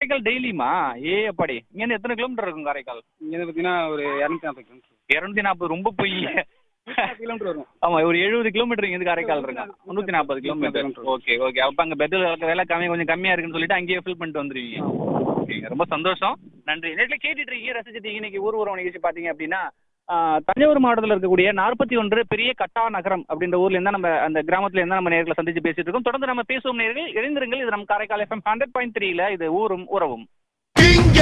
காரைக்கால் டெய்லியுமா ஏ அப்பாடி இங்கேருந்து எத்தனை கிலோமீட்டர் இருக்கும் காரைக்கால் இங்கே பார்த்தீங்கன்னா ஒரு இரநூத்தி நாற்பது கிலோமீட்டர் இரநூத்தி நாற்பது ரொம்ப பொய் கிலோமீட்டர் வரும் ஆமா ஒரு எழுபது கிலோமீட்டர் இங்கேருந்து காரைக்கால் இருக்கா முந்நூற்றி நாற்பது கிலோமீட்டர் ஓகே ஓகே அப்போ அங்கே பெட்ரோல் விலை கம்மி கொஞ்சம் கம்மியாக இருக்குன்னு சொல்லிட்டு அங்கேயே ஃபில் பண்ணிட்டு வந்துருவீங்க ஓகேங்க ரொம்ப சந்தோஷம் நன்றி நேரில் கேட்டுட்டு இருக்கீங்க ரசிச்சுட்டு இருக்கீங்க. இன்னைக்கு ஊர் உறவு நிகழ்ச்சி பார்த்தீங்க அப்படின்னா ஆஹ், தஞ்சாவூர் மாவட்டத்தில் இருக்கக்கூடிய நாற்பத்தி ஒன்று பெரிய கட்டா நகரம் அப்படின்ற ஊர்ல இருந்தா நம்ம அந்த கிராமத்துல இருந்தா நம்ம நேர்களை சந்திச்சு பேசிட்டு இருக்கோம் தொடர்ந்து நம்ம பேசுவோம் நேர்கள் இணைந்திருங்கள் இது நம்ம காரைக்கால் எஃப்எம் ஹண்ட்ரட் பாயிண்ட் த்ரீல இது ஊரும் உறவும்